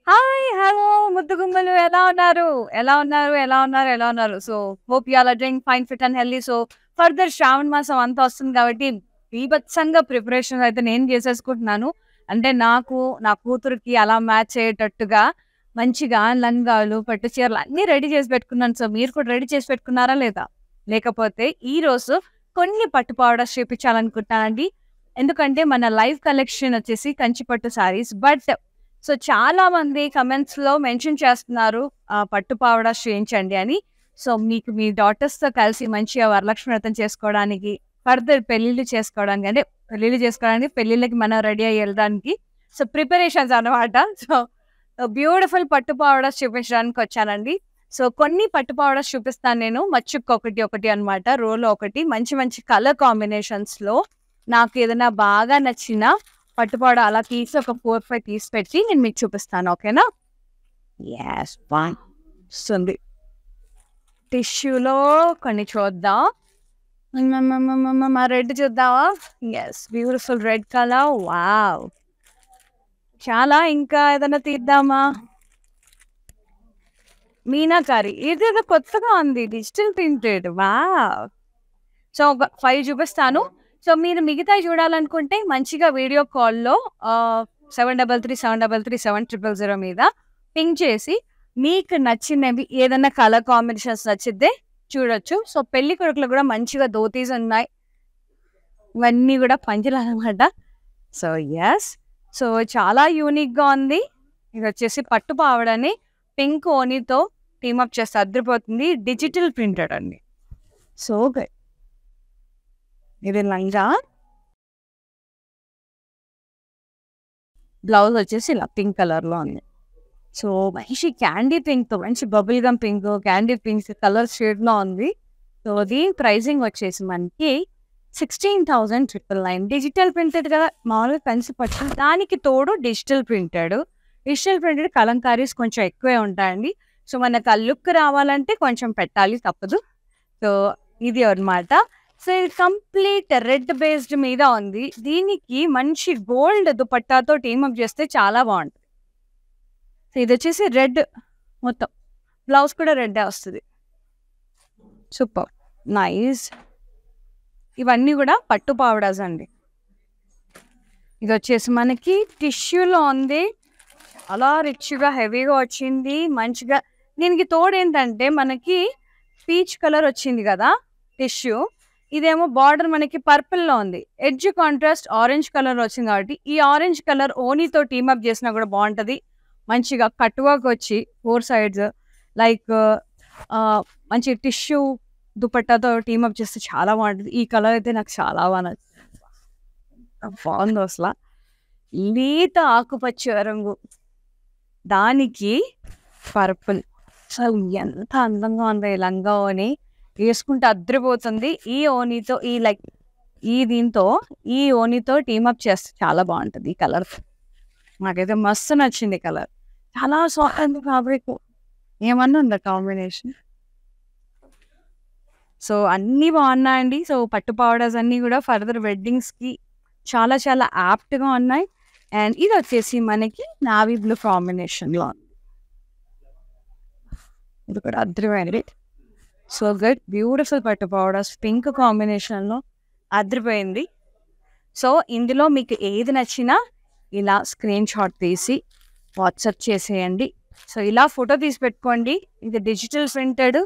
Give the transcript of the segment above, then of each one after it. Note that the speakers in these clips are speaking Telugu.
హాయ్! హలో! ముద్దుగుమ్మలు ఎలా ఉన్నారు? ఎలా ఉన్నారు? ఎలా ఉన్నారు? ఎలా ఉన్నారు? So, hope you all are doing fine, fit and healthy. So, further Shravana మాసం అంతా వస్తుంది కాబట్టి బీభత్సంగా ప్రిపరేషన్స్ అయితే నేను చేసేసుకుంటున్నాను. అంటే నాకు, నా కూతురికి అలా మ్యాచ్ అయ్యేటట్టుగా మంచిగా లంగాలు, పట్టు చీరలు అన్నీ రెడీ చేసి పెట్టుకున్నాను. సో, మీరు కూడా రెడీ చేసి పెట్టుకున్నారా లేదా? లేకపోతే ఈరోజు కొన్ని పట్టు పౌడర్స్ చూపించాలనుకుంటున్నానండి. ఎందుకంటే మన లైవ్ కలెక్షన్ వచ్చేసి కంచి పట్టు శారీస్. బట్ సో, చాలామంది కమెంట్స్‌లో మెన్షన్ చేస్తున్నారు ఆహ్, పట్టు పావడాస్ చేయించండి అని. సో, మీకు మీ డాటర్స్‌తో కలిసి మంచిగా వరలక్ష్మి వ్రతం చేసుకోవడానికి, ఫర్దర్ పెళ్ళిళ్ళు చేసుకోవడానికి అంటే పెళ్ళిళ్ళు చేసుకోవడానికి, పెళ్ళిళ్ళకి మనం రెడీ అయ్యి ఎళ్ళడానికి సో, ప్రిపరేషన్స్ అన్నమాట. సో, బ్యూటిఫుల్ పట్టు పావడాస్ చూపించడానికి వచ్చానండి. సో, కొన్ని పట్టు పావడాస్ చూపిస్తాను నేను. మచ్చుకొకటి, ఒకటి అన్నమాట. రోలో ఒకటి. మంచి మంచి కలర్ కాంబినేషన్స్‌లో నాకు ఏదైనా బాగా నచ్చిన పట్టు పౌడర్ అలా తీసి ఒక 4, 5 తీసి పెట్టి నేను మీకు చూపిస్తాను. ఓకేనా? యెస్. వన్ వస్తుంది. టిష్యూలో కొన్ని చూద్దాం. అమ్మమ్మమ్మమ్మమ్మ! రెడ్ చూద్దామా? Yes. Beautiful red colour. Wow! చాలా ఇంకా ఏదైనా తీద్దామా? మీనాకారి. ఇదేదో కొత్తగా ఉంది. Digital printed. వావ్! సో, ఒక 5 చూపిస్తాను. సో, మీరు మిగతాయి చూడాలనుకుంటే మంచిగా వీడియో కాల్‌లో ఆహ్, 7337337000 మీద పింగ్ చేసి మీకు నచ్చినవి ఏదైనా కలర్ కాంబినేషన్స్ నచ్చితే చూడొచ్చు. సో, పెళ్లి కొడుకులు కూడా మంచిగా ధోతీస్ ఉన్నాయి. ఇవన్నీ కూడా పంచెలనమాట. So, yes. సో, చాలా యూనిక్‌గా ఉంది. ఇదొచ్చేసి పట్టు పావడని పింక్ ఓనీతో టీమ్ అప్ చేస్తే అదిరిపోతుంది. డిజిటల్ ప్రింటెడ్ అండి. So good. ఇది లంగా. బ్లౌజ్ వచ్చేసి ఇలా పింక్ కలర్‌లో ఉంది. సో, మంచి క్యాండీ పింక్‌తో మంచి bubble gum pink, candy pink colour షేడ్‌లో ఉంది. సో, దీని ప్రైజింగ్ వచ్చేసి మనకి 16,999 డిజిటల్ ప్రింటెడ్ కదా! మామూలుగా కంచి పట్టు. దానికి తోడు digital printed. Digital printed kalamkaris కొంచెం ఎక్కువే ఉంటాయండి. సో, మనకు ఆ లుక్ రావాలంటే కొంచెం పెట్టాలి తప్పదు. సో, ఇది అన్నమాట. సో, ఇది కంప్లీట్ రెడ్ బేస్డ్ మీద ఉంది. దీనికి మంచి గోల్డ్ దుపట్టాతో టీమ్ అప్ చేస్తే చాలా బావుంటది. సో, ఇదొచ్చేసి రెడ్ మొత్తం. బ్లౌజ్ కూడా రెడ్డే వస్తది. సూపర్. నైస్. ఇవన్నీ కూడా పట్టు పావడాస్ అండి. ఇదొచ్చేసి మనకి టిష్యూలో ఉంది. చాలా రిచ్‌గా, హెవీగా వచ్చింది. మంచిగా దీనికి తోడేంటంటే మనకి పీచ్ కలర్ వచ్చింది కదా! టిష్యూ. ఇదేమో బార్డర్ మనకి పర్పుల్‌లో ఉంది. ఎడ్జ్ కాంట్రాస్ట్ ఆరెంజ్ కలర్ వచ్చింది కాబట్టి, ఈ ఆరెంజ్ కలర్ ఓనీతో టీమ్ అప్ చేసినా కూడా బావుంటది. మంచిగా కట్ వర్క్ వచ్చి 4 సైడ్స్ లైక్ ఆహ్, మంచి టిష్యూ దుపట్టాతో టీమ్ అప్ చేస్తే చాలా బావుంటది. ఈ కలర్ అయితే నాకు చాలా బా నచ్చింది. ఎంత బావుందో అసల. లేత ఆకుపచ్చ రంగు. దానికి పర్పుల్. అసలు ఎంత అందంగా ఉందో ఈ లంగా ఓణి. వేసుకుంటే అద్రిపోతుంది. ఈ ఓణితో ఈ లైక్ ఈ దీంతో ఈ ఓణితో టీమ్ అప్ చేస్తే చాలా బావుంటది ఈ కలర్. నాకైతే మస్తు నచ్చింది ఈ కలర్. చాలా సాఫ్ట్ ఉంది ఫ్యాబ్రిక్. ఏమన్నా ఉందా కాంబినేషన్? సో, అన్నీ బావున్నాయండి. సో, పట్టు పౌడర్స్ అన్నీ కూడా ఫర్దర్ వెడ్డింగ్స్‌కి చాలా చాలా యాప్ట్‌గా ఉన్నాయి. అండ్ ఇదొచ్చేసి మనకి నావీ బ్లూ కాంబినేషన్‌లో ఉంది. ఇది కూడా అద్రిపోయింది. So good. బ్యూటిఫుల్ పట్టు పౌడర్స్ పింక్ కాంబినేషన్‌లో అద్రిపోయింది. సో, ఇందులో మీకు ఏది నచ్చినా ఇలా స్క్రీన్ షాట్ తీసి వాట్సాప్ చేసేయండి. సో, ఇలా ఫోటో తీసి పెట్టుకోండి. ఇది డిజిటల్ ప్రింటెడ్.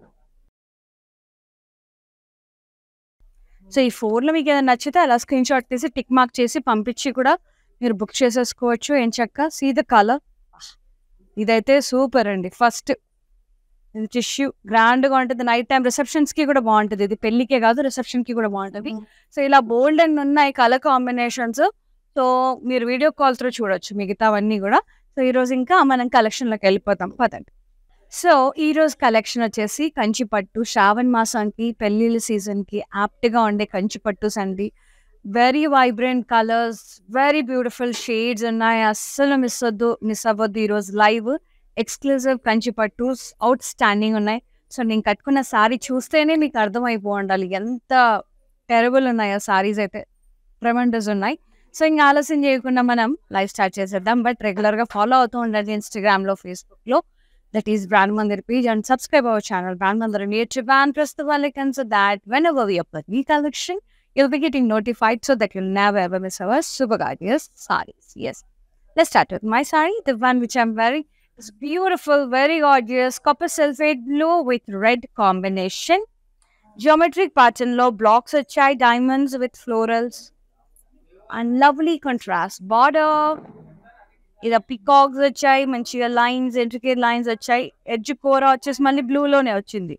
సో, ఈ 4లో మీకు ఏదైనా నచ్చితే అలా స్క్రీన్ షాట్ తీసి టిక్ మార్క్ చేసి పంపించి కూడా మీరు బుక్ చేసేసుకోవచ్చు ఎంచక్కా. See the colour. ఇదైతే సూపర్ అండి. ఫస్ట్ ఇది టిష్యూ గ్రాండ్‌గా ఉంటది. నైట్ టైమ్ రిసెప్షన్స్‌కి కూడా బావుంటది. ఇది పెళ్ళికే కాదు రిసెప్షన్‌కి కూడా బావుంటది. సో, ఇలా బోల్డ్ అన్ని ఉన్నాయి కలర్ కాంబినేషన్స్. సో, మీరు వీడియో కాల్ త్రూ చూడొచ్చు మిగతావన్నీ కూడా. సో, ఈరోజు ఇంకా మనం కలెక్షన్‌లోకి వెళ్ళిపోతాం పదండి. సో, ఈరోజు కలెక్షన్ వచ్చేసి కంచి పట్టు శ్రావణ మాసానికి, పెళ్ళిళ్ళ సీజన్‌కి యాప్ట్‌గా ఉండే కంచి పట్టుస్ అండి. Very vibrant colours, very beautiful shades ఉన్నాయి. అస్సలు మిస్ వద్దు మిస్ అవ్వద్దు ఈరోజు లైవ్. ఎక్స్‌క్లూజివ్ కంచి పట్టుస్ ఔట్ స్టాండింగ్ ఉన్నాయి. సో, నేను కట్టుకున్న సారీ చూస్తేనే మీకు అర్థమైపో ఉండాలి. ఎంత టెరబుల్ ఉన్నాయి ఆ సారీస్ అయితే. ట్రెమెండస్ ఉన్నాయి. సో ఇంకా ఆలస్యం చేయకుండా మనం లైవ్ స్టార్ట్ చేసేద్దాం బట్ రెగ్యులర్గా ఫాలో అవుతూ ఉండండి ఇన్స్టాగ్రామ్లో ఫేస్బుక్లో that is Brand Mandir page and subscribe our channel Brand Mandir on YouTube and press the bell icon so that whenever we upload new collection, you'll be getting notified so that you'll never ever miss our super gorgeous sarees. Yes. Let's start with my saree, the one which I'm wearing. It's beautiful, very gorgeous, copper sulfate blue with red combination. Geometric pattern low blocks of chai diamonds with florals and lovely contrast border ఇలా పికాక్స్ వచ్చాయి మంచిగా లైన్స్ ఇంట్రికేట్ లైన్స్ వచ్చాయి ఎడ్జ్ కూర వచ్చేసి మళ్ళీ బ్లూలోనే వచ్చింది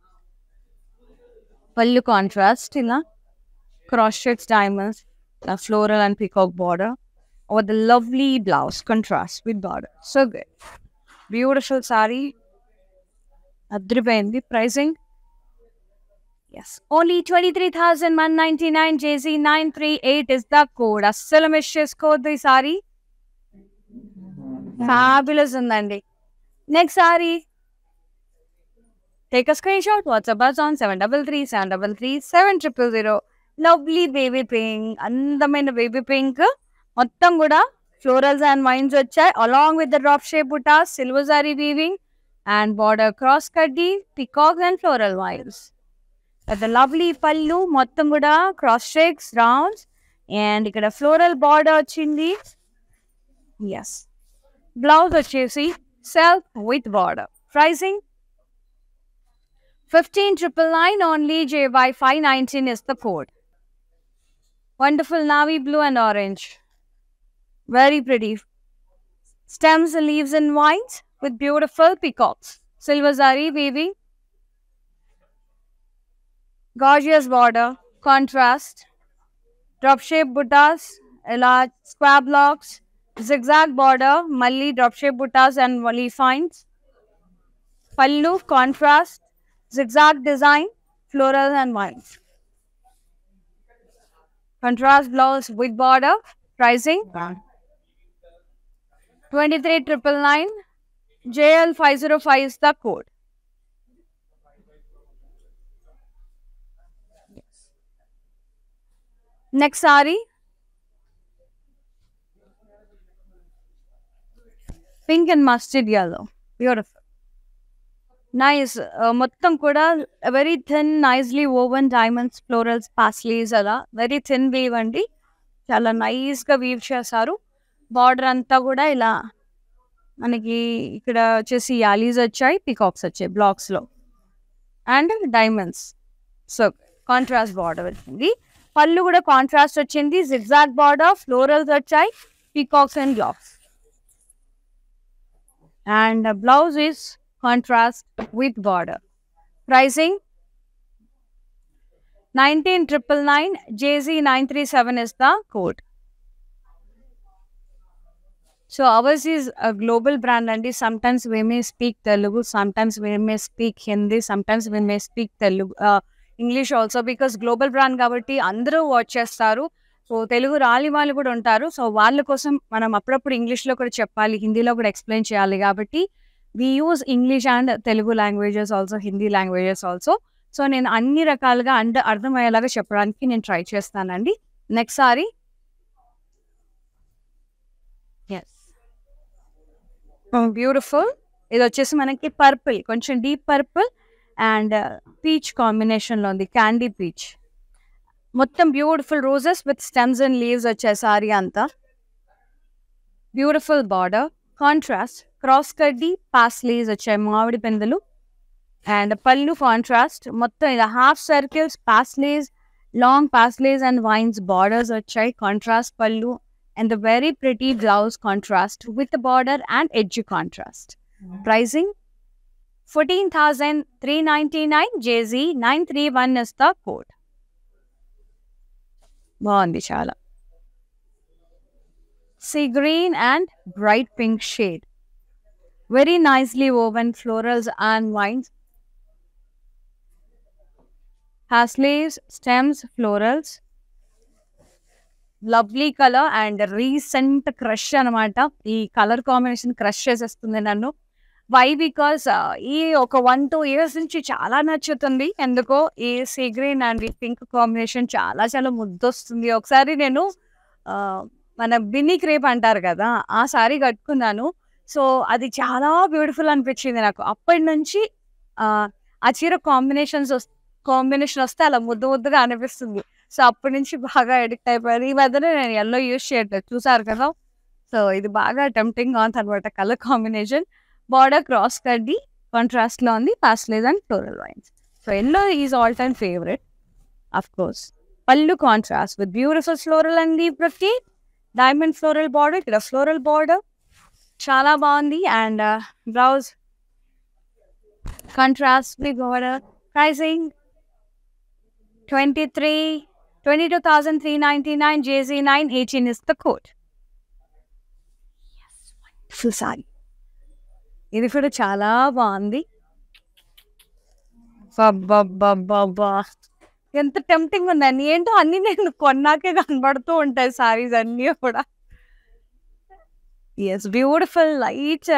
పళ్ళు కాంట్రాస్ట్ ఇలా క్రాస్ షెక్స్ డైమండ్స్ ఇలా floral and peacock border over the lovely blouse contrast with border so good beautiful sari అద్రిపోయింది pricing is only twenty three thousand one ninety nine JC nine three eight is the code అస్సలు మిస్ చేసుకోవద్దు ఈ సారీ ఫ్యాబులస్ ఉందండి next sari take a screen shot WhatsApp bus on seven double three seven double three seven triple zero lovely baby pink అందమైన బేబీ పింక్ మొత్తం కూడా ఫ్లోరల్స్ అండ్ వైన్స్ వచ్చాయి along with the drop shape బుటా silver sari weaving and border cross కడ్డీ peacocks and floral vines the lovely పళ్ళు మొత్తం కూడా క్రాస్ షేక్స్ రౌండ్స్ అండ్ ఇక్కడ ఫ్లోరల్ బార్డర్ వచ్చింది ఎస్ బ్లౌజ్ వచ్చేసి self with border pricing fifteen triple nine only J B five nineteen is the code wonderful navy blue and orange very pretty stems leaves and vines with beautiful peacocks silver zari weaving gorgeous border contrast drop shape buttas ఇలా square blocks zigzag border మళ్ళీ drop shape buttas and wali finds pallu contrast zigzag design floral and vines contrast blouse with border pricing 23999 JL 505 is the code next sari pink and mustard yellow beautiful nice మొత్తం కూడా very thin nicely woven diamonds florals paisleys అలా వెరీ థిన్ వీవ్ అండి చాలా నైస్గా వీవ్ చేశారు బార్డర్ అంతా కూడా ఇలా మనకి ఇక్కడ వచ్చేసి యాలీస్ వచ్చాయి పికాక్స్ వచ్చాయి బ్లాక్స్లో and diamonds so contrast border వచ్చింది పళ్ళు కూడా కాంట్రాస్ట్ వచ్చింది జిగ్జాగ్ బార్డర్ ఫ్లోరల్స్ వచ్చాయి peacocks and blocks and blouse is contrast with border pricing nineteen triple nine JG nine three seven is the code so ours is global brand అండి sometimes we may speak Telugu sometimes we may speak Hindi sometimes we may speak Telugu English also because global brand కాబట్టి అందరూ వాచ్ చేస్తారు సో తెలుగు రాని వాళ్ళు కూడా ఉంటారు సో వాళ్ళ కోసం మనం అప్పుడప్పుడు ఇంగ్లీష్లో కూడా చెప్పాలి హిందీలో కూడా ఎక్స్ప్లెయిన్ చేయాలి కాబట్టి we use English and Telugu languages also Hindi languages also so నేను అన్ని రకాలుగా అండ్ అర్థమయ్యేలాగా చెప్పడానికి నేను ట్రై చేస్తానండి నెక్స్ట్ సారి ఎస్ బ్యూటిఫుల్ ఇది వచ్చేసి మనకి పర్పుల్ కొంచెం డీప్ పర్పుల్ అండ్ పీచ్ కాంబినేషన్లో ఉంది క్యాండీ పీచ్ మొత్తం beautiful roses with stems and leaves వచ్చాయి సారీ అంతా బ్యూటిఫుల్ బార్డర్ కాంట్రాస్ట్ క్రాస్ కడ్డీ పాస్ లీవ్స్ వచ్చాయి మామిడి పెందులు అండ్ పళ్ళు కాంట్రాస్ట్ మొత్తం ఇలా half circles paisley leaves long paisley leaves and vines borders వచ్చాయి కాంట్రాస్ట్ పళ్ళు and the very pretty blouse contrast with border and edge contrast pricing fourteen thousand three ninety nine JG nine three one is the code బాగుంది చాలా see green and bright pink shade very nicely woven florals and vines has leaves, stems, florals. Lovely colour and recent crush అనమాట ఈ కలర్ కాంబినేషన్ క్రష్ చేసేస్తుంది నన్ను వై బికాస్ ఈ ఒక వన్ టూ ఇయర్స్ నుంచి చాలా నచ్చుతుంది ఎందుకో ఈ సీ గ్రీన్ అండ్ ఈ పింక్ కాంబినేషన్ చాలా చాలా ముద్దొస్తుంది ఒకసారి నేను ఆ, మన బిన్నీ క్రేప్ అంటారు కదా ఆ సారీ కట్టుకున్నాను సో అది చాలా బ్యూటిఫుల్ అనిపించింది నాకు అప్పటి నుంచి ఆ, ఆ చీర కాంబినేషన్స్ కాంబినేషన్ వస్తే అలా ముద్దు ముద్దుగా అనిపిస్తుంది సో అప్పటి నుంచి బాగా ఎడిక్ట్ అయిపోయారు ఈ మధ్యన నేను ఎల్లో యూస్ చేయట్లేదు చూసారు కదా సో ఇది బాగా టెంప్టింగ్ గా ఉంది అనమాట కలర్ కాంబినేషన్ బార్డర్ క్రాస్ కడ్డి కాంట్రాస్ట్ లో ఉంది paisleys and floral vines so yellow is all time favourite of course పళ్ళు contrast with beautiful floral and leaf ప్రతి డైమండ్ ఫ్లోరల్ బార్డర్ ఇక్కడ ఫ్లోరల్ బార్డర్ చాలా బాగుంది and blouse contrast with border pricing twenty three twenty two thousand three ninety nine JG nine eighteen is the code full sari ఇది కూడా చాలా బాగుంది అబ్బబ్బబ్బబ్బా. ఎంత టెంప్టింగ్ ఉందండి ఏంటో అన్ని నేను కొన్నాకే కనబడుతూ ఉంటాయి సారీస్ అన్నీ కూడా ఎస్ బ్యూటిఫుల్ లైట్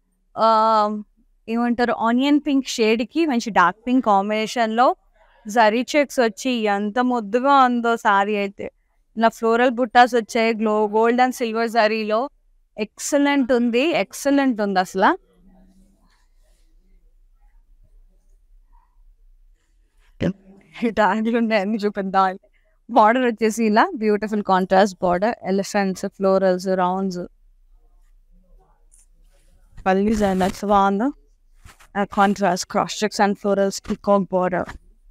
ఏమంటారు ఆనియన్ పింక్ షేడ్ కి మంచి డార్క్ పింక్ కాంబినేషన్ లో జరీ చెక్స్ వచ్చి ఎంత ముద్దుగా ఉందో సారీ అయితే ఇలా ఫ్లోరల్ బుట్టాస్ వచ్చాయి గ్లో గోల్డ్ అండ్ సిల్వర్ జరీలో ఎక్సలెంట్ ఉంది ఎక్సలెంట్ ఉంది అసలు ట్యాంకులు ఉన్నాయి అన్ని చూపిద్దాం బార్డర్ వచ్చేసి ఇలా beautiful contrast border elephants florals rounds పల్లి జైనట్స్ బాగుందా contrast cross checks and florals peacock border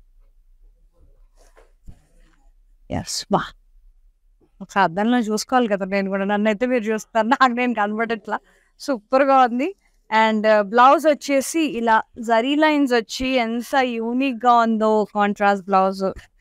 yes బా ఒకసారి అద్దంలో చూసుకోవాలి కదా నేను కూడా నన్ను అయితే మీరు చూస్తారు నాకు నేను కనబడట్లా సూపర్గా ఉంది అండ్ బ్లౌజ్ వచ్చేసి ఇలా జరీ లైన్స్ వచ్చి ఎంత యూనిక్ గా ఉందో కాంట్రాస్ట్ బ్లౌజ్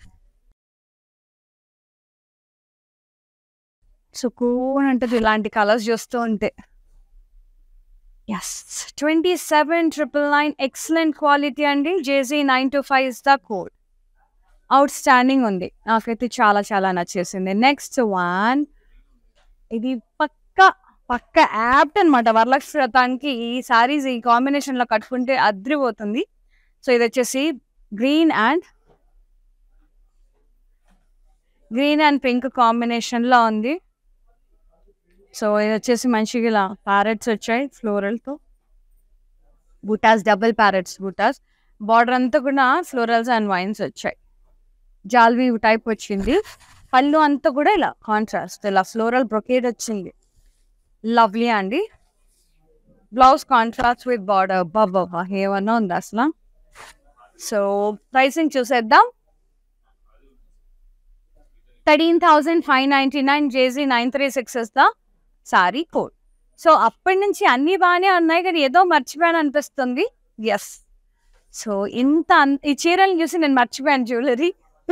సుకూన్ అంటది ఇలాంటి కలర్స్ చూస్తూ ఉంటే yes twenty seven triple nine excellent quality అండి JG nine two five is the code outstanding ఉంది నాకైతే చాలా చాలా నచ్చేసింది నెక్స్ట్ వన్ ఇది పక్క పక్క యాప్ట్ అనమాట వరలక్ష్మి వ్రతానికి ఈ సారీస్ ఈ కాంబినేషన్ లో కట్టుకుంటే అద్రిపోతుంది సో ఇది వచ్చేసి green and green and pink combination లో ఉంది సో ఇది వచ్చేసి మంచిగా ఇలా ప్యారెట్స్ వచ్చాయి ఫ్లోరల్ తో బుటాస్ డబుల్ ప్యారెట్స్ బుటాస్ బార్డర్ అంతా కూడా ఫ్లోరల్స్ అండ్ వైన్స్ వచ్చాయి జాల్వీ టైప్ వచ్చింది పళ్ళు అంతా కూడా ఇలా కాంట్రాస్ట్ ఇలా ఫ్లోరల్ బ్రొకేడ్ వచ్చింది లవ్లీ అండి బ్లౌజ్ కాంట్రాస్ట్ విత్ బార్డర్ బాబా ఏమన్నా ఉంది అసలు సో ప్రైసింగ్ చూసేద్దాం thirteen thousand five ninety nine JG nine three six is the sari code so అప్పటి నుంచి అన్ని బాగానే ఉన్నాయి కానీ ఏదో మర్చిపోయాను అనిపిస్తుంది ఎస్ సో ఇంత అన్- ఈ చీరలు చూసి నేను మర్చిపోయాను జ్యువెలరీ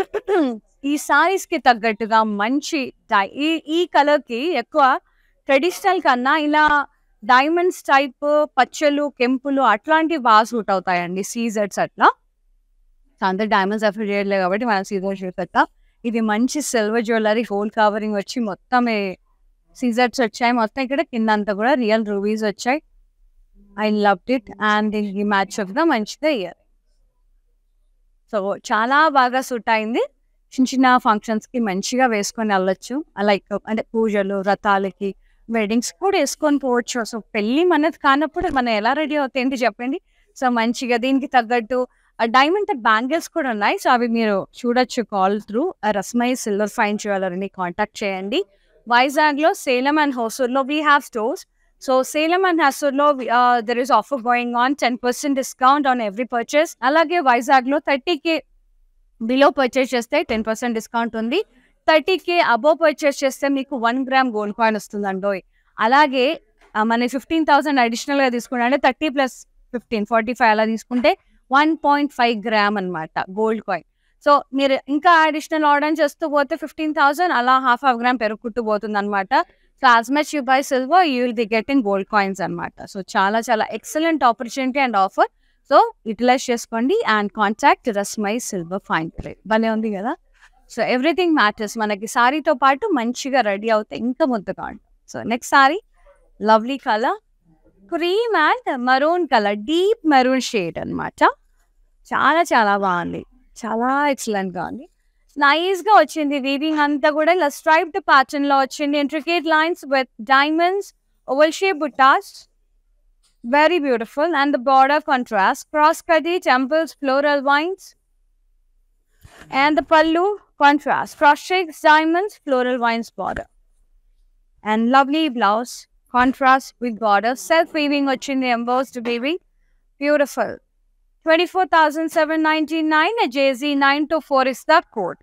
ఈ సారీస్ కి తగ్గట్టుగా మంచి డై- ఈ ఈ కలర్ కి ఎక్కువ ట్రెడిషనల్ కన్నా ఇలా డైమండ్స్ టైప్ పచ్చలు కెంపులు అట్లాంటివి బాగా సూట్ అవుతాయండి సీజర్స్ అట్లా సో అందరు డైమండ్స్ అఫర్ చేయట్లేదు కాబట్టి మనం సీజర్ చూసట ఇది మంచి సిల్వర్ జ్యువెలరీ హోల్ కవరింగ్ వచ్చి మొత్తం సీజర్స్ వచ్చాయి మొత్తం ఇక్కడ కింద అంతా కూడా రియల్ రూబీస్ వచ్చాయి ఐ లవ్ ఇట్ అండ్ దీనికి మ్యాచ్ ఆఫ్ ద మంచిగా ఇయర్ సో చాలా బాగా సూట్ అయింది చిన్న చిన్న ఫంక్షన్స్ కి మంచిగా వేసుకొని వెళ్ళొచ్చు లైక్ అంటే పూజలు వ్రతాలకి వెడ్డింగ్స్ కూడా వేసుకొని పోవచ్చు సో పెళ్లి మనది కానప్పుడు మనం ఎలా రెడీ అవుతాయి ఏంటి చెప్పండి సో మంచిగా దీనికి తగ్గట్టు డైమండ్ బ్యాంగిల్స్ కూడా ఉన్నాయి సో అవి మీరు చూడొచ్చు call through Rasmai silver fine జ్యువెలరీని కాంటాక్ట్ చేయండి వైజాగ్ లో సేలం అండ్ హోసూర్ లో we have stores so Salem and Hosur లో there is offer going on ten percent discount on every purchase అలాగే వైజాగ్ లో థర్టీ కే బిలో పర్చేస్ చేస్తే టెన్ పర్సెంట్ డిస్కౌంట్ ఉంది థర్టీ కే అబోవ్ పర్చేస్ చేస్తే మీకు వన్ గ్రామ్ గోల్డ్ కాయిన్ వస్తుందండోయ్ అలాగే ఆ, మన ఫిఫ్టీన్ థౌసండ్ అడిషనల్ గా తీసుకుంటే అంటే thirty plus fifteen forty five అలా తీసుకుంటే వన్ పాయింట్ ఫైవ్ గ్రామ్ అన్నమాట గోల్డ్ కాయిన్ సో మీరు ఇంకా అడిషనల్ ఆర్డర్ చేస్తూ పోతే ఫిఫ్టీన్ థౌసండ్ అలా హాఫ్ హాఫ్ గ్రామ్ పెరుగుకుంటూ పోతుంది అనమాట so as much you buy silver you will be getting gold coins అన్నమాట సో చాలా చాలా excellent opportunity and offer so utilise చేసుకోండి and contact Rasmai silver fine ప్లే భలే ఉంది కదా సో ఎవ్రీథింగ్ మ్యాటర్స్ మనకి సారీతో పాటు మంచిగా రెడీ అవుతే ఇంకా ముద్దగా ఉంటుంది so next sari lovely colour cream and maroon colour deep maroon shade అన్నమాట చాలా చాలా బాగుంది చాలా ఎక్సలెంట్ గా ఉంది నైస్ గా వచ్చింది వీవింగ్ అంతా కూడా ఇలా స్ట్రైప్డ్ ప్యాటర్న్ లో వచ్చింది intricate lines with diamonds oval shape బుట్టాస్ very beautiful and the border contrast cross కది temples floral vines and the pallu contrast cross shapes diamonds floral vines border and lovely blouse contrast with border self weaving వచ్చింది embossed weaving beautiful 24799 jz 924 is the code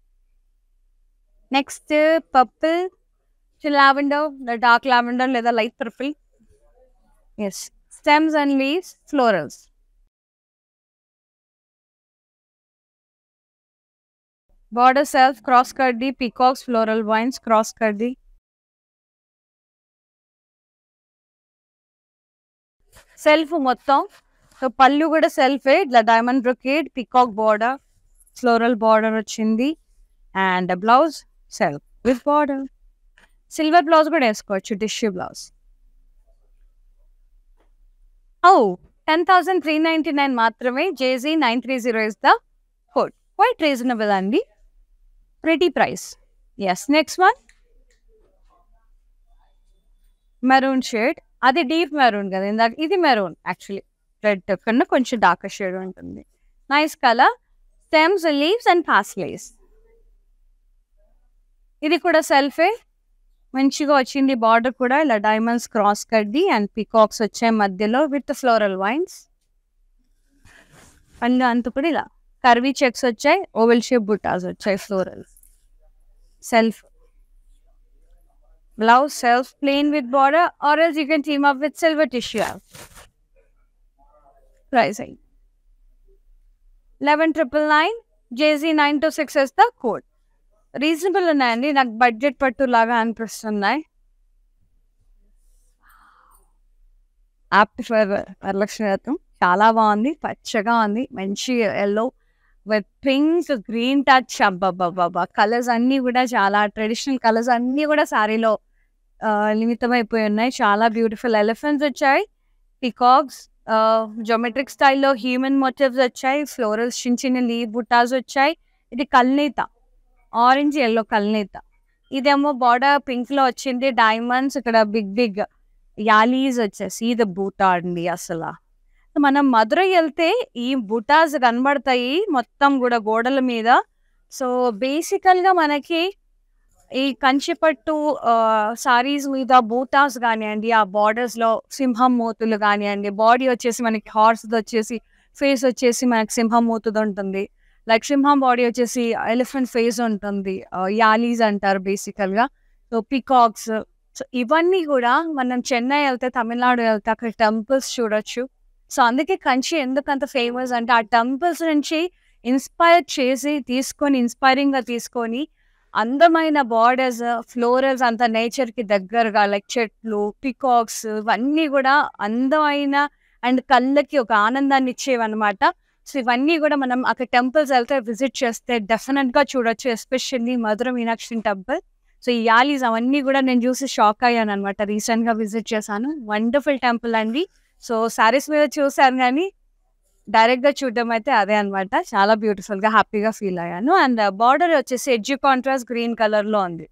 next uh, purple to lavender the dark lavender లేదా light purple yes stems and leaves florals border self cross कर दी peacocks floral vines cross कर दी సెల్ఫ్ మొత్తం సో పళ్ళు కూడా సెల్ఫే ఇట్లా diamond brocade peacock border floral border వచ్చింది and blouse self with border silver blouse కూడా వేసుకోవచ్చు టిష్యూ బ్లౌజ్ ఓ ten thousand three ninety nine మాత్రమే JG nine three zero is the code quite reasonable అండి pretty price. Yes, next one. Maroon shade అది డీప్ మెరూన్ కదా ఇందాక ఇది మెరూన్ యాక్చువల్లీ రెడ్ కన్నా కొంచెం డార్క్ షేడ్ ఉంటుంది nice colour stems leaves and paisleys ఇది కూడా సెల్ఫే మంచిగా వచ్చింది బార్డర్ కూడా ఇలా డైమండ్స్ క్రాస్ కడ్డి అండ్ పికాక్స్ వచ్చాయి మధ్యలో విత్ ఫ్లోరల్ వైన్స్ పళ్ళు అంత కూడా ఇలా కర్వీ చెక్స్ వచ్చాయి ఓవెల్ షేప్ బుటాస్ వచ్చాయి floral self blouse self plain with border or else you can team up with silver tissue price అయ్యి eleven triple nine JG nine two six is the code reasonable ఉన్నాయండి నాకు బడ్జెట్ పట్టు లాగా అనిపిస్తున్నాయి యాప్ట్ ఫర్ వరలక్ష్మి రథం చాలా బాగుంది పచ్చగా ఉంది మంచి yellow with pink green touch అబ్బాబ్బాబ్బా కలర్స్ అన్నీ కూడా చాలా ట్రెడిషనల్ కలర్స్ అన్నీ కూడా శారీలో లిమితమైపోయి ఉన్నాయి చాలా బ్యూటిఫుల్ ఎలిఫెంట్స్ వచ్చాయి పికాక్స్ జోమెట్రిక్ స్టైల్లో హ్యూమన్ మోటివ్స్ వచ్చాయి ఫ్లోరల్స్ చిన్న చిన్న లీవ్ బుటాస్ వచ్చాయి ఇది కల్నేత ఆరెంజ్ ఎల్లో కల్నేత ఇదేమో బార్డర్ పింక్ లో వచ్చింది డైమండ్స్ ఇక్కడ బిగ్ బిగ్ యాలీస్ వచ్చేసి ఇది బూటా అండి అసలు మనం మధురై వెళ్తే ఈ బుటాస్ కనబడతాయి మొత్తం కూడా గోడల మీద సో బేసికల్ గా మనకి ఈ కంచిపట్టు సారీస్ మీద బూటాస్ కానివ్వండి ఆ బార్డర్స్ లో సింహం మూతులు కానివ్వండి బాడీ వచ్చేసి మనకి హార్స్ వచ్చేసి ఫేస్ వచ్చేసి మనకి సింహం మూతుది ఉంటుంది లైక్ సింహం బాడీ వచ్చేసి ఎలిఫెంట్ ఫేస్ ఉంటుంది యాలీస్ అంటారు బేసికల్ గా సో పికాక్స్ సో ఇవన్నీ కూడా మనం చెన్నై వెళ్తే తమిళనాడు వెళ్తే అక్కడ టెంపుల్స్ చూడొచ్చు సో అందుకే కంచి ఎందుకు అంత ఫేమస్ అంటే ఆ టెంపుల్స్ నుంచి ఇన్స్పైర్ చేసి తీసుకొని ఇన్స్పైరింగ్ గా తీసుకొని అందమైన బార్డర్స్ ఫ్లోరల్స్ అంత నేచర్ కి దగ్గరగా లైక్ చెట్లు పికాక్స్ ఇవన్నీ కూడా అందమైన అండ్ కళ్ళకి ఒక ఆనందాన్ని ఇచ్చేవి అనమాట సో ఇవన్నీ కూడా మనం అక్కడ టెంపుల్స్ వెళ్తే విజిట్ చేస్తే డెఫినెట్ గా చూడొచ్చు especially Madurai Meenakshi temple so ఈ యాలీస్ అవన్నీ కూడా నేను చూసి షాక్ అయ్యాను అనమాట రీసెంట్ గా విజిట్ చేశాను వండర్ఫుల్ టెంపుల్ అండి సో శారీస్ మీద చూసాను కానీ డైరెక్ట్ గా చూడడం అయితే అదే అనమాట చాలా బ్యూటిఫుల్ గా హ్యాపీగా ఫీల్ అయ్యాను అండ్ బార్డర్ వచ్చేసి ఎడ్జ్ కాంట్రాస్ట్ గ్రీన్ కలర్ లో ఉంది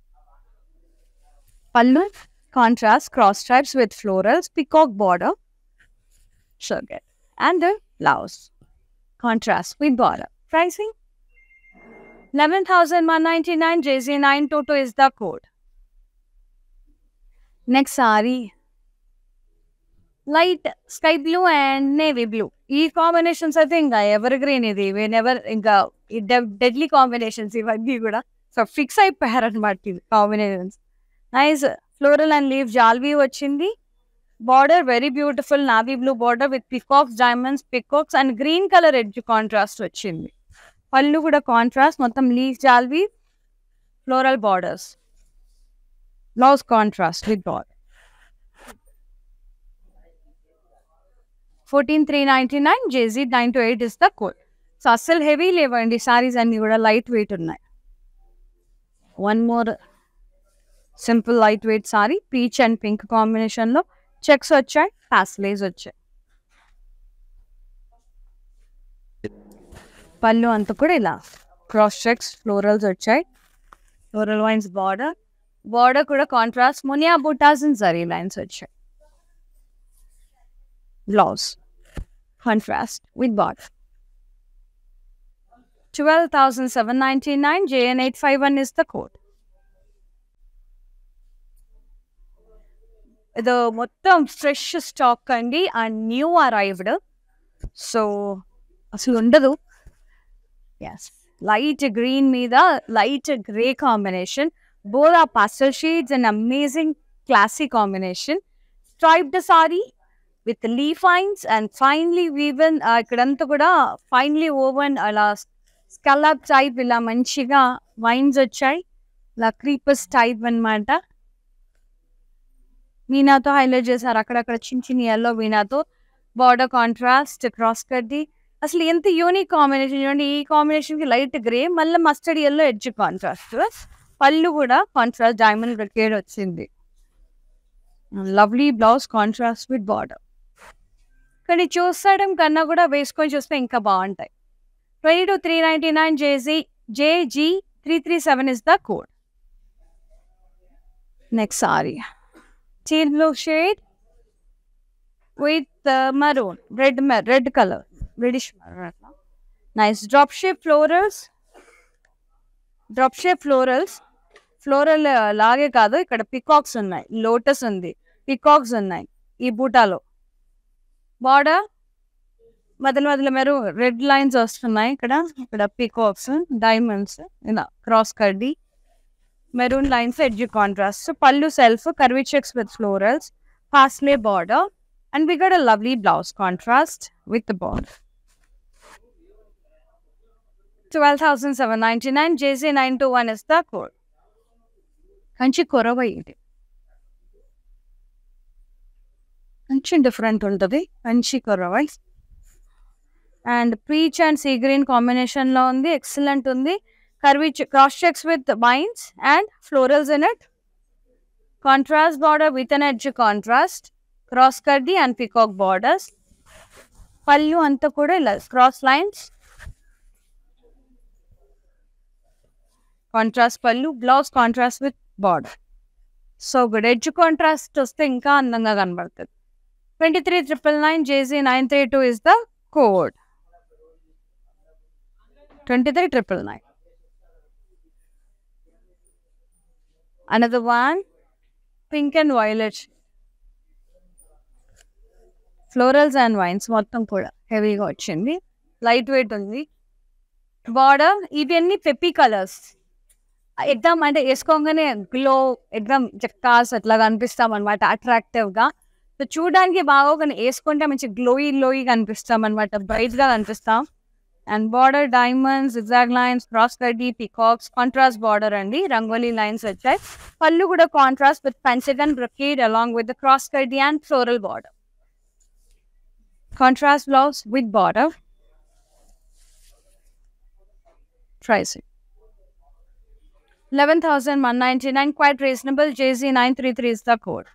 పళ్ళు contrast cross stripes with florals peacock border షర్గెట్ and blouse contrast with border pricing eleven thousand one ninety nine JG nine two two is the code next sari light sky blue and navy blue ఈ కాంబినేషన్స్ అయితే ఇంకా ఎవర్ గ్రీన్ ఇది ఎవర్ ఇంకా డెడ్లీ కాంబినేషన్స్ ఇవన్నీ కూడా సో ఫిక్స్ అయిపోయారు అనమాట ఇవి combinations nice floral and leave జాల్వీ వచ్చింది border very beautiful navy blue border with peacocks diamonds peacocks and green colour edge contrast వచ్చింది పళ్ళు కూడా కాంట్రాస్ట్ మొత్తం లీవ్ జాల్వీ floral borders blouse contrast with border fourteen three ninety nine JG nine two eight is the code so అస్సలు హెవీ లేవండి సారీస్ అన్ని కూడా లైట్ వెయిట్ ఉన్నాయి one more simple light weight sari peach and pink కాంబినేషన్లో చెక్స్ వచ్చాయి ప్యాస్లేజ్ వచ్చాయి పళ్ళు అంతా కూడా ఇలా క్రాస్ చెక్స్ ఫ్లోరల్స్ వచ్చాయి ఫ్లోరల్ వైన్స్ బార్డర్ బార్డర్ కూడా కాంట్రాస్ట్ మునియా బుటాస్ అండ్ జరీ లైన్స్ వచ్చాయి blouse contrast with border twelve thousand seven ninety nine JN eight five one is the code ఇది మొత్తం ఫ్రెష్ స్టాక్ అండి అండ్ న్యూ అరైవ్డ్ సో అసలు ఉండదు ఎస్ లైట్ గ్రీన్ మీద లైట్ గ్రే కాంబినేషన్ బోర్ ఆ pastel shades and amazing classy combination striped sari with లీ ఫైన్స్ అండ్ ఫైన్లీ వీవెన్ ఇక్కడంతా కూడా ఫైన్లీ ఓవెన్ అలా స్కలప్ టైప్ ఇలా మంచిగా వైన్స్ వచ్చాయి ఇలా క్రీపర్స్ టైప్ అన్నమాట వీణాతో హైలైట్ చేశారు అక్కడక్కడ చిన్న చిన్న ఎల్లో వీణాతో బార్డర్ కాంట్రాస్ట్ క్రాస్ కడ్ది అసలు ఎంత యూనిక్ కాంబినేషన్ చూడండి ఈ కాంబినేషన్ కి లైట్ గ్రే మళ్ళీ మస్టర్డ్ ఎల్లో ఎడ్జ్ కాంట్రాస్ట్ పళ్ళు కూడా కాంట్రాస్ట్ డైమండ్ బ్రకేడ్ వచ్చింది lovely blouse contrast with border కానీ చూసడం కన్నా కూడా వేసుకొని చూస్తే ఇంకా బాగుంటాయి twenty two three ninety nine JG JG three three seven is the code next sari teal blue shade with uh, maroon, red ma- red color, reddish maroon. అట్లా. Nice drop shape florals. Drop shape florals floral లాగే కాదు ఇక్కడ పికాక్స్ ఉన్నాయి లోటస్ ఉంది పికాక్స్ ఉన్నాయి ఈ బూటాలో బార్డర్ మధ్యలో మధ్యలో మెరు రెడ్ లైన్స్ వస్తున్నాయి ఇక్కడ ఇక్కడ పికాక్స్ డైమండ్స్ ఇలా క్రాస్ కడ్డీ మెరూన్ లైన్స్ ఎడ్జ్ కాంట్రాస్ట్ పళ్ళు self curvy checks with florals paisley border and we got a lovely blouse contrast with border twelve thousand seven ninety nine JC nine two one is the code Kanchi Korvai ఇది కొంచెం డిఫరెంట్ ఉంటుంది Kanchi Korvai and peach and sea green కాంబినేషన్లో ఉంది ఎక్సలెంట్ ఉంది curvy ch- cross checks with vines and florals in it. Contrast border with an edge contrast. Cross curdy and peacock borders. పళ్ళు అంతా కూడా ఇలా క్రాస్ లైన్స్ కాంట్రాస్ట్ పళ్ళు blouse contrast with border so good edge contrast వస్తే ఇంకా అందంగా కనబడుతుంది twenty three triple nine JG nine three two is the code twenty three triple nine another one pink and violet florals and vines మొత్తం కూడా హెవీగా వచ్చింది లైట్ వెయిట్ ఉంది బార్డర్ ఇవన్నీ పెప్పీ కలర్స్ ఎగ్దాం అంటే వేసుకోగానే గ్లో ఎగ్దాం జక్కాస్ అట్లా కనిపిస్తాం అనమాట అట్రాక్టివ్గా సో చూడడానికి బాగా కానీ వేసుకుంటే మంచి గ్లోయి గ్లోయి కనిపిస్తాం అనమాట బ్రైట్గా కనిపిస్తాం and border diamonds exact lines cross కడ్డీ పికాక్స్ కాంట్రాస్ట్ బార్డర్ అండి రంగోలీ లైన్స్ వచ్చాయి పళ్ళు కూడా కాంట్రాస్ట్ విత్ పెన్సిగన్ బ్రొకేడ్ అలాంగ్ విత్ క్రాస్ కడ్డీ and floral border contrast blouse with border price eleven thousand one ninety nine quite reasonable JG nine three three is the code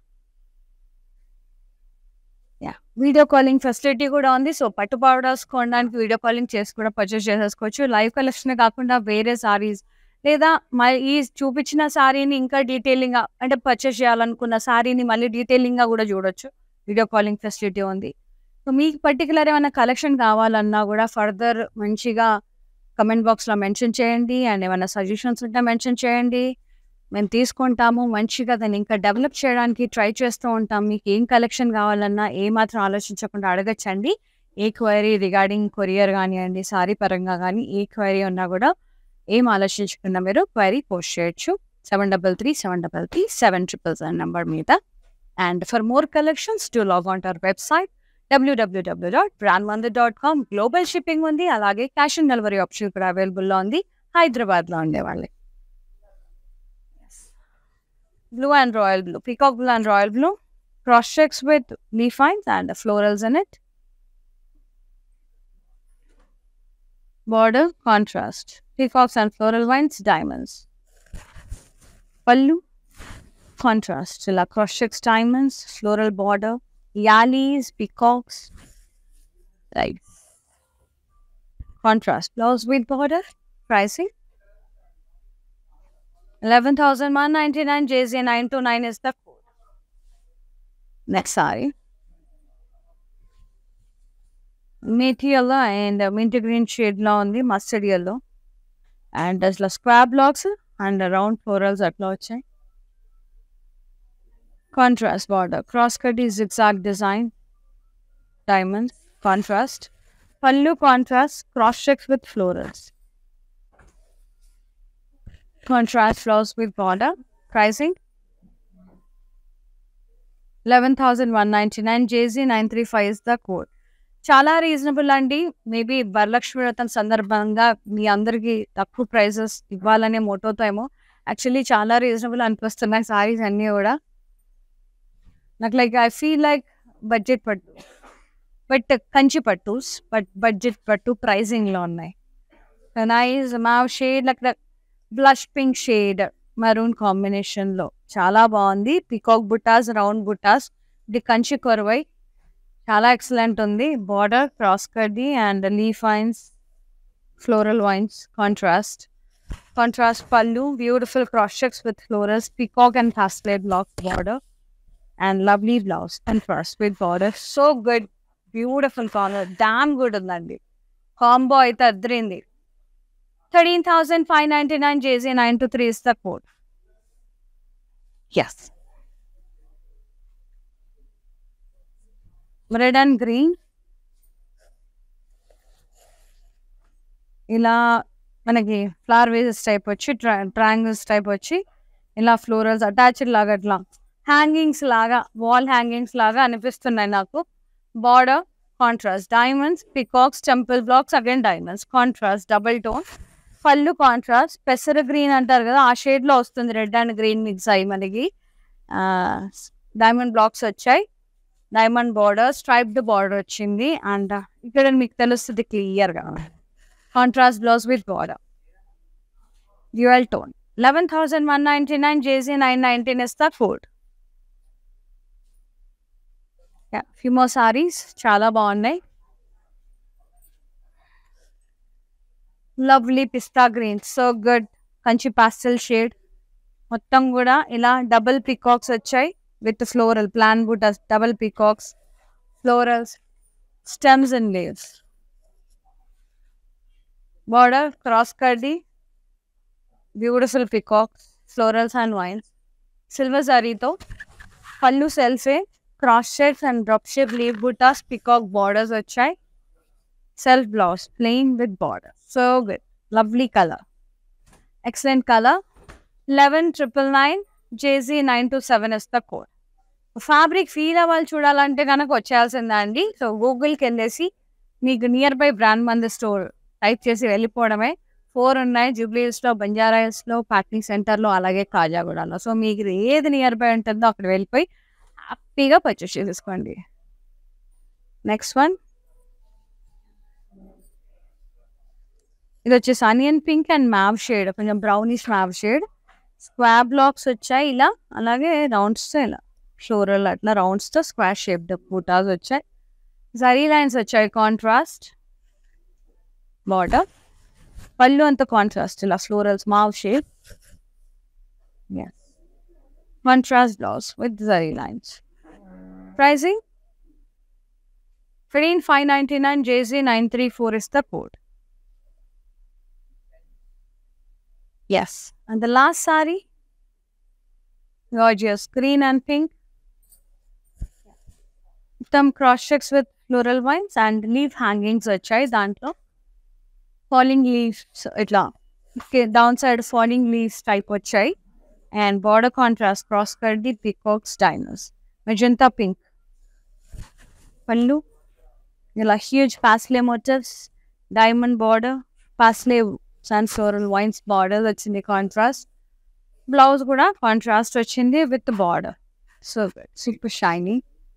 yeah video calling facility కూడా ఉంది సో పట్టు పౌడర్స్ కొనడానికి వీడియో కాలింగ్ చేసి కూడా పర్చేస్ చేసేసుకోవచ్చు లైవ్ కలెక్షన్ కాకుండా వేరే సారీస్ లేదా మరి ఈ చూపించిన సారీని ఇంకా డీటెయిలింగ్ అంటే పర్చేస్ చేయాలనుకున్న సారీని మళ్ళీ డీటెయిలింగ్గా కూడా చూడొచ్చు వీడియో కాలింగ్ ఫెసిలిటీ ఉంది సో మీకు పర్టికులర్ ఏమైనా కలెక్షన్ కావాలన్నా కూడా ఫర్దర్ మంచిగా కమెంట్ బాక్స్లో మెన్షన్ చేయండి అండ్ ఏమైనా సజెషన్స్ ఉంటే మెన్షన్ చేయండి మేము తీసుకుంటాము మంచిగా దాన్ని ఇంకా డెవలప్ చేయడానికి ట్రై చేస్తూ ఉంటాం మీకు ఏం కలెక్షన్ కావాలన్నా ఏ మాత్రం ఆలోచించకుండా అడగచ్చండి ఏ క్వైరీ రిగార్డింగ్ కొరియర్ కానివ్వండి సారీ పరంగా కానీ ఏ క్వైరీ ఉన్నా కూడా ఏం ఆలోచించకుండా మీరు క్వైరీ పోస్ట్ చేయొచ్చు seven double three seven double three seven triple seven number మీద and for more collections to log on to our website W W W dot brand Mandi dot com global shipping ఉంది అలాగే క్యాష్ ఆన్ డెలివరీ ఆప్షన్ కూడా అవైలబుల్లో ఉంది హైదరాబాద్లో ఉండేవాళ్ళకి blue and royal blue, peacock blue and royal blue, cross checks with leaf vines and florals in it. Border contrast, peacocks and floral vines, diamonds. Pallu contrast, la cross checks, diamonds, floral border, yalis, peacocks, right. Contrast blouse with border, Pricing 11,199 JZ 929 is the code. Next saree. Meaty yellow and uh, mint green shade లో ఉంది మస్టర్డ్ yellow అండ్ అసలు స్క్వాబ్ బ్లాక్స్ అండ్ రౌండ్ ఫ్లోరల్స్ అట్లా వచ్చాయి కాంట్రాస్ట్ బార్డర్ క్రాస్ కట్ ఈ జిగ్జాగ్ డిజైన్ డైమండ్స్ కాంట్రాస్ట్ పళ్ళు contrast cross checks with florals contrast flowers with border. Pricing 11,199 JZ 935 is the code. చాలా రీజనబుల్ అండి మేబీ వరలక్ష్మి వ్రతం సందర్భంగా మీ అందరికి తక్కువ ప్రైజెస్ ఇవ్వాలనే మోటోతో ఏమో యాక్చువల్లీ చాలా రీజనబుల్ అనిపిస్తున్నాయి సారీస్ అన్నీ కూడా నాకు like I feel like budget పట్టు బట్ కంచి పట్టుస్ బట్ బడ్జెట్ పట్టు ప్రైజింగ్లో ఉన్నాయి నైస్ మా shade like blush pink shade maroon కాంబినేషన్లో చాలా బాగుంది పికాక్ బుటాస్ రౌండ్ బుటాస్ ఇది కంచి కొరవై చాలా ఎక్సలెంట్ ఉంది బార్డర్ క్రాస్ కడ్ది and leaf vines floral vines contrast contrast పళ్ళు beautiful cross checks with florals peacock and కాస్ట్లేట్ block border and lovely blouse contrast with border so good beautiful colour డామ్ గుడ్ ఉందండి కాంబో అయితే అద్దరింది 13,599 JZ923 is the code. Yes. Red and green. ఇలా మనకి ఫ్లవర్ వేజెస్ టైప్ వచ్చి ట్రా ట్రయాంగిల్స్ టైప్ వచ్చి ఇలా ఫ్లోరల్స్ అటాచ్డ్ లాగా అట్లా హ్యాంగింగ్స్ లాగా వాల్ హ్యాంగింగ్స్ లాగా అనిపిస్తున్నాయి నాకు border contrast diamonds peacocks temple blocks again diamonds contrast double tone పళ్ళు కాంట్రాస్ట్ పెసర గ్రీన్ అంటారు కదా ఆ షేడ్ లో వస్తుంది రెడ్ అండ్ గ్రీన్ మిక్స్ అయ్యి మనకి డైమండ్ బ్లాక్స్ వచ్చాయి డైమండ్ బార్డర్ స్ట్రైప్డ్ బార్డర్ వచ్చింది అండ్ ఇక్కడ మీకు తెలుస్తుంది క్లియర్ గా contrast blouse with border dual tone eleven thousand one ninety nine JC nine nineteen is the ఫోర్డ్ ఫిమో సారీస్ చాలా బాగున్నాయి lovely pista green so good Kanchi pastel shade మొత్తం కూడా ఇలా డబుల్ పికాక్స్ వచ్చాయి విత్ ఫ్లోరల్ ప్లాన్ బుటస్ double peacocks florals stems and leaves border cross కర్ది beautiful peacocks florals and wines silver జరీతో పళ్ళు సెల్ఫే cross shades and drop shape leaf బుటాస్ పికాక్ బార్డర్స్ వచ్చాయి self blouse plain with border so good lovely color excellent color 11999 jz 927 is the code fabric feel అవ్వాలి చూడాలంటే కనుక వచ్చేయాల్సిందా అండి సో గూగుల్కి వెళ్ళేసి మీకు nearby brand Mandi store type చేసి వెళ్ళిపోవడమే ఫోర్ ఉన్నాయి జూబ్లీస్లో బంజారా హిల్స్లో ప్యాకింగ్ సెంటర్లో అలాగే కాజాగూడలో సో మీకు ఏది నియర్ బై ఉంటుందో అక్కడ వెళ్ళిపోయి హ్యాపీగా పర్చేస్ చేసేసుకోండి నెక్స్ట్ వన్ ఇది వచ్చేసి onion pink and mauve shade కొంచెం బ్రౌనిష్ మ్యావ్ షేడ్ స్క్వాబ్ బ్లాక్స్ వచ్చాయి ఇలా అలాగే రౌండ్స్తో ఇలా ఫ్లోరల్ అట్లా రౌండ్స్తో స్క్వాష్ షేప్డ్ బూటాస్ వచ్చాయి జరీ లైన్స్ వచ్చాయి కాంట్రాస్ట్ బార్డర్ పళ్ళు అంత కాంట్రాస్ట్ ఇలా florals mauve shape contrast blouse with zari lines pricing fifteen five ninety nine JG nine three four is the code Yes. And the last sari, gorgeous green and pink. Some cross checks with floral vines and leaf hangings వచ్చాయి దాంట్లో ఫాలింగ్ లీవ్స్ ఇట్లా down side falling leaves type వచ్చాయి అండ్ బార్డర్ కాంట్రాస్ట్ క్రాస్ కర్ది పికాక్స్ డైనర్స్ మెజంతా పింక్ పళ్ళు ఇలా huge paisley motifs diamond border paisley and floral vines border వచ్చింది కాంట్రాస్ట్ బ్లౌజ్ కూడా కాంట్రాస్ట్ వచ్చింది with border so good super shiny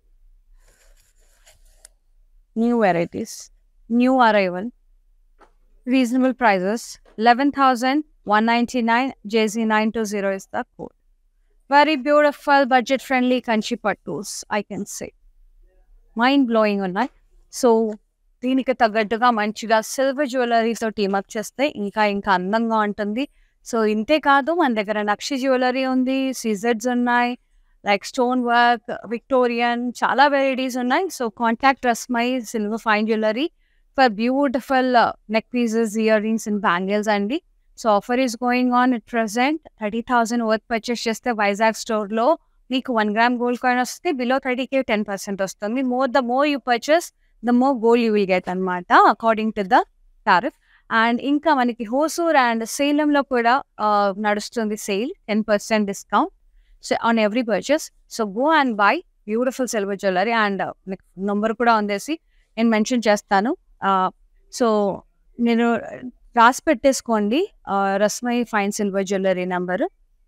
new varieties new arrival reasonable prices eleven thousand one ninety nine JG nine two zero is the code very beautiful budget friendly Kanchi పట్టూస్ I can say mind blowing ఉన్నాయి సో దీనికి తగ్గట్టుగా మంచిగా సిల్వర్ జ్యువెలరీతో టీమప్ చేస్తే ఇంకా ఇంకా అందంగా ఉంటుంది సో ఇంతే కాదు మన దగ్గర నక్షి జ్యువెలరీ ఉంది సీజెడ్స్ ఉన్నాయి లైక్ స్టోన్ వర్క్ విక్టోరియన్ చాలా వెరైటీస్ ఉన్నాయి so contact Rasmai silver fine jewellery for beautiful neck pieces earrings and bangles అండి so offer is going on it present thirty thousand worth purchase చేస్తే వైజాగ్ స్టోర్లో మీకు వన్ గ్రామ్ గోల్డ్ కాయిన్ వస్తే బిలో థర్టీకి టెన్ పర్సెంట్ వస్తుంది more the more you purchase the more gold you will get అనమాట according to the tariff and ఇంకా మనకి హోసూర్ అండ్ సేలంలో కూడా uh, నడుస్తుంది sale ten percent discount so on every purchase so go and buy beautiful silver jewellery and number కూడా ఉందేసి నేను మెన్షన్ చేస్తాను సో నేను రాసి పెట్టేసుకోండి Rasmai fine silver jewellery number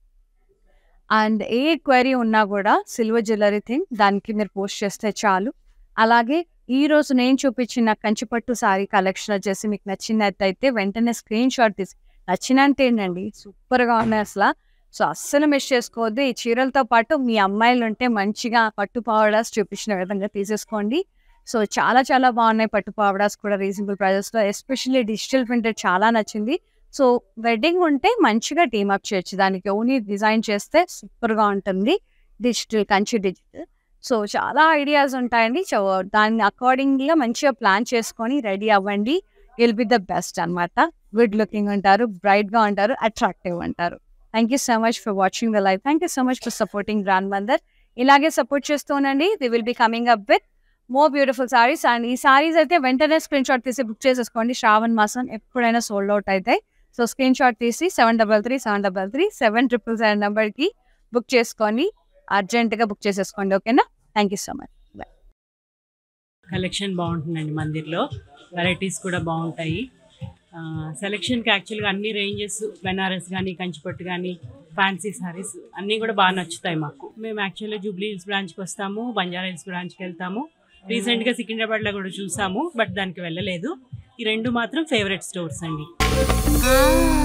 and ఏ క్వైరీ ఉన్నా కూడా సిల్వర్ జ్యువెలరీ థింగ్ దానికి మీరు పోస్ట్ చేస్తే చాలు అలాగే ఈ రోజు నేను చూపించిన కంచిపట్టు సారీ కలెక్షన్ వచ్చేసి మీకు నచ్చినట్టయితే వెంటనే స్క్రీన్ షాట్ తీసి నచ్చినంత ఏంటండి సూపర్గా ఉన్నాయి అసలు సో అస్సలు మిస్ చేసుకోవద్దు ఈ చీరలతో పాటు మీ అమ్మాయిలు ఉంటే మంచిగా పట్టు పావడాస్ చూపించిన విధంగా తీసేసుకోండి సో చాలా చాలా బాగున్నాయి పట్టు పావడాస్ కూడా రీజనబుల్ ప్రైజెస్లో ఎస్పెషల్లీ డిజిటల్ ప్రింటెడ్ చాలా నచ్చింది సో వెడ్డింగ్ ఉంటే మంచిగా టీమప్ చేయొచ్చు దానికి ఓన్లీ డిజైన్ చేస్తే సూపర్గా ఉంటుంది డిజిటల్ కంచి డిజిటల్ సో చాలా ఐడియాస్ ఉంటాయండి సో దాన్ని అకార్డింగ్గా మంచిగా ప్లాన్ చేసుకొని రెడీ అవ్వండి విల్ బి ద బెస్ట్ అనమాట గుడ్ లుకింగ్ ఉంటారు బ్రైట్గా ఉంటారు అట్రాక్టివ్ ఉంటారు thank you so much for watching the live thank you so much for supporting brand Mandir ఇలాగే సపోర్ట్ చేస్తూనండి the will be coming up with more beautiful saris and ఈ సారీస్ అయితే వెంటనే స్క్రీన్ షాట్ తీసి బుక్ చేసేసుకోండి శ్రావణ్ మాసం ఎప్పుడైనా సోల్డ్ అవుట్ అవుతాయి సో స్క్రీన్ షాట్ తీసి seven double three seven double three seven triple seven నెంబర్కి బుక్ చేసుకొని అర్జెంటుగా బుక్ చేసేసుకోండి ఓకేనా thank you so much collection బాగుంటుందండి మందిర్లో వెరైటీస్ కూడా బాగుంటాయి సెలెక్షన్కి యాక్చువల్గా అన్ని రేంజెస్ బెనారస్ కానీ కంచిపట్టు కానీ ఫ్యాన్సీ సారీస్ అన్నీ కూడా బాగా నచ్చుతాయి మాకు మేము యాక్చువల్గా జూబ్లీ హిల్స్ బ్రాంచ్కి వస్తాము బంజారా హిల్స్ బ్రాంచ్కి వెళ్తాము రీసెంట్గా సికింద్రాబాద్లో కూడా చూసాము బట్ దానికి వెళ్ళలేదు ఈ రెండు మాత్రం ఫేవరెట్ స్టోర్స్ అండి ఆ